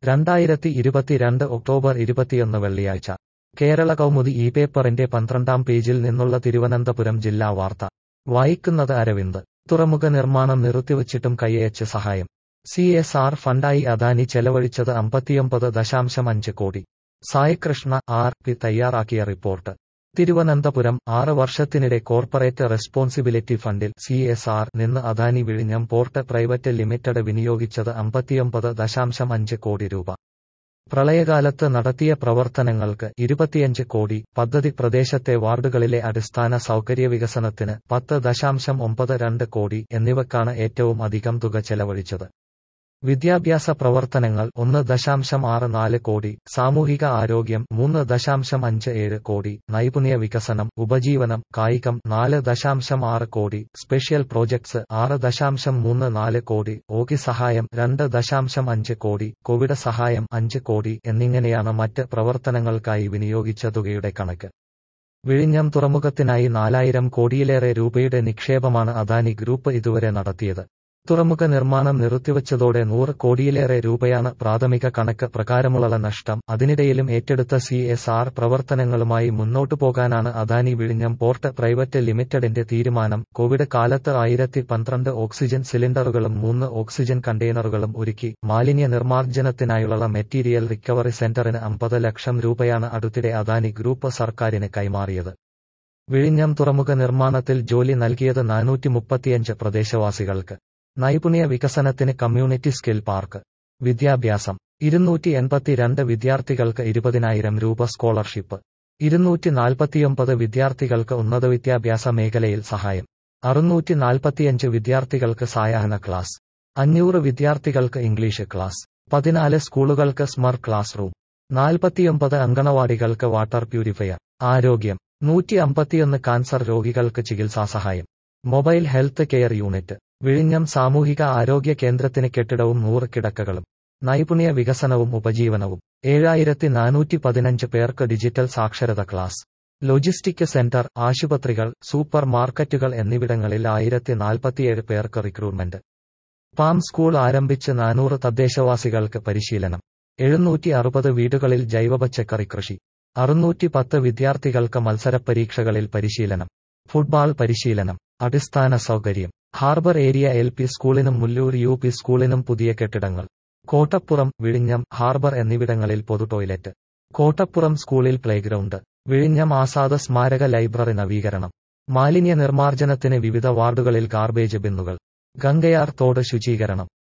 രണ്ടായിരത്തി ഇരുപത്തിരണ്ട് ഒക്ടോബർ ഇരുപത്തിയൊന്ന് വെള്ളിയാഴ്ച കേരള കൗമുദി ഈ പേപ്പറിന്റെ പന്ത്രണ്ടാം പേജിൽ നിന്നുള്ള തിരുവനന്തപുരം ജില്ലാ വാർത്ത വായിക്കുന്നത് അരവിന്ദ് തുറമുഖ നിർമ്മാണം നിർത്തിവച്ചിട്ടും കൈയച്ച് സഹായം സി എസ് ആർ ഫണ്ടായി അദാനി ചെലവഴിച്ചത് അമ്പത്തിയൊമ്പത് ദശാംശം അഞ്ച് കോടി സായികൃഷ്ണ ആർ പി തയ്യാറാക്കിയ റിപ്പോർട്ട് തിരുവനന്തപുരം ആറ് വർഷത്തിനിടെ കോർപ്പറേറ്റ് റെസ്പോൺസിബിലിറ്റി ഫണ്ടിൽ സി എസ് ആർ നിന്ന് അദാനി വിഴിഞ്ഞം പോർട്ട് പ്രൈവറ്റ് ലിമിറ്റഡ് വിനിയോഗിച്ചത് അമ്പത്തിയൊമ്പത് ദശാംശം അഞ്ച് കോടി രൂപ പ്രളയകാലത്ത് നടത്തിയ പ്രവർത്തനങ്ങൾക്ക് ഇരുപത്തിയഞ്ച് കോടി പദ്ധതി പ്രദേശത്തെ വാർഡുകളിലെ അടിസ്ഥാന സൗകര്യ വികസനത്തിന് പത്ത് ദശാംശം ഒമ്പത് രണ്ട് കോടി എന്നിവക്കാണ് ഏറ്റവും അധികം തുക ചെലവഴിച്ചത് വിദ്യാഭ്യാസ പ്രവർത്തനങ്ങൾ ഒന്ന് ദശാംശം ആറ് നാല് കോടി സാമൂഹിക ആരോഗ്യം മൂന്ന് ദശാംശം അഞ്ച് ഏഴ് കോടി നൈപുണ്യ വികസനം ഉപജീവനം കായികം നാല് ദശാംശം ആറ് കോടി സ്പെഷ്യൽ പ്രോജക്ട്സ് ആറ് ദശാംശം മൂന്ന് നാല് കോടി ഓകി സഹായം രണ്ട് ദശാംശം അഞ്ച് കോടി കോവിഡ് സഹായം അഞ്ച് കോടി എന്നിങ്ങനെയാണ് മറ്റ് പ്രവർത്തനങ്ങൾക്കായി വിനിയോഗിച്ച തുകയുടെ കണക്ക് വിഴിഞ്ഞം തുറമുഖത്തിനായി നാലായിരം കോടിയിലേറെ രൂപയുടെ നിക്ഷേപമാണ് അദാനി ഗ്രൂപ്പ് ഇതുവരെ നടത്തിയത് തുറമുഖ നിർമ്മാണം നിർത്തിവച്ചതോടെ നൂറ് കോടിയിലേറെ രൂപയാണ് പ്രാഥമിക കണക്ക് പ്രകാരമുള്ള നഷ്ടം അതിനിടയിലും ഏറ്റെടുത്ത സി എസ് ആർ പ്രവർത്തനങ്ങളുമായി മുന്നോട്ടു പോകാനാണ് അദാനി വിഴിഞ്ഞം പോർട്ട് പ്രൈവറ്റ് ലിമിറ്റഡിന്റെ തീരുമാനം കോവിഡ് കാലത്ത് ആയിരത്തി പന്ത്രണ്ട് ഓക്സിജൻ സിലിണ്ടറുകളും മൂന്ന് ഓക്സിജൻ കണ്ടെയ്നറുകളും ഒരുക്കി മാലിന്യ നിർമ്മാർജ്ജനത്തിനായുള്ള മെറ്റീരിയൽ റിക്കവറി സെന്ററിന് അമ്പത് ലക്ഷം രൂപയാണ് അടുത്തിടെ അദാനി ഗ്രൂപ്പ് സർക്കാരിന് കൈമാറിയത് വിഴിഞ്ഞം തുറമുഖ നിർമ്മാണത്തിൽ ജോലി നൽകിയത് നാനൂറ്റി മുപ്പത്തിയഞ്ച് പ്രദേശവാസികൾക്ക് നൈപുണ്യ വികസനത്തിന് കമ്മ്യൂണിറ്റി സ്കിൽ പാർക്ക് വിദ്യാഭ്യാസം ഇരുന്നൂറ്റി എൺപത്തിരണ്ട് വിദ്യാർത്ഥികൾക്ക് ഇരുപതിനായിരം രൂപ സ്കോളർഷിപ്പ് ഇരുന്നൂറ്റി നാൽപ്പത്തിയൊമ്പത് വിദ്യാർത്ഥികൾക്ക് ഉന്നത വിദ്യാഭ്യാസ മേഖലയിൽ സഹായം അറുന്നൂറ്റി നാൽപ്പത്തിയഞ്ച് വിദ്യാർത്ഥികൾക്ക് സായാഹ്ന ക്ലാസ് അഞ്ഞൂറ് വിദ്യാർത്ഥികൾക്ക് ഇംഗ്ലീഷ് ക്ലാസ് പതിനാല് സ്കൂളുകൾക്ക് സ്മർ ക്ലാസ് റൂം നാൽപ്പത്തിയൊമ്പത് അങ്കണവാടികൾക്ക് വാട്ടർ പ്യൂരിഫയർ ആരോഗ്യം നൂറ്റി അമ്പത്തിയൊന്ന് കാൻസർ രോഗികൾക്ക് ചികിത്സാ സഹായം മൊബൈൽ ഹെൽത്ത് കെയർ യൂണിറ്റ് വിഴിഞ്ഞം സാമൂഹിക ആരോഗ്യ കേന്ദ്രത്തിന് കെട്ടിടവും നൂറ് കിടക്കകളും നൈപുണ്യ വികസനവും ഉപജീവനവും ഏഴായിരത്തി നാനൂറ്റി പതിനഞ്ച് പേർക്ക് ഡിജിറ്റൽ സാക്ഷരത ക്ലാസ് ലോജിസ്റ്റിക് സെന്റർ ആശുപത്രികൾ സൂപ്പർ മാർക്കറ്റുകൾ എന്നിവിടങ്ങളിൽ ആയിരത്തി നാൽപ്പത്തിയേഴ് പേർക്ക് റിക്രൂട്ട്മെന്റ് പാം സ്കൂൾ ആരംഭിച്ച് നാനൂറ് തദ്ദേശവാസികൾക്ക് പരിശീലനം എഴുന്നൂറ്റി അറുപത് വീടുകളിൽ ജൈവ പച്ചക്കറി കൃഷി അറുന്നൂറ്റി പത്ത് വിദ്യാർത്ഥികൾക്ക് മത്സരപരീക്ഷകളിൽ പരിശീലനം ഫുട്ബോൾ പരിശീലനം അടിസ്ഥാന സൗകര്യം ഹാർബർ ഏരിയ എൽ പി സ്കൂളിനും മുല്ലൂർ യു പി സ്കൂളിനും പുതിയ കെട്ടിടങ്ങൾ കോട്ടപ്പുറം വിഴിഞ്ഞം ഹാർബർ എന്നിവിടങ്ങളിൽ പൊതു ടോയ്ലറ്റ് കോട്ടപ്പുറം സ്കൂളിൽ പ്ലേഗ്രൗണ്ട് വിഴിഞ്ഞം ആസാദ് സ്മാരക ലൈബ്രറി നവീകരണം മാലിന്യ നിർമ്മാർജ്ജനത്തിന് വിവിധ വാർഡുകളിൽ ഗാർബേജ് ബിന്നുകൾ ഗംഗയാർ തോട് ശുചീകരണം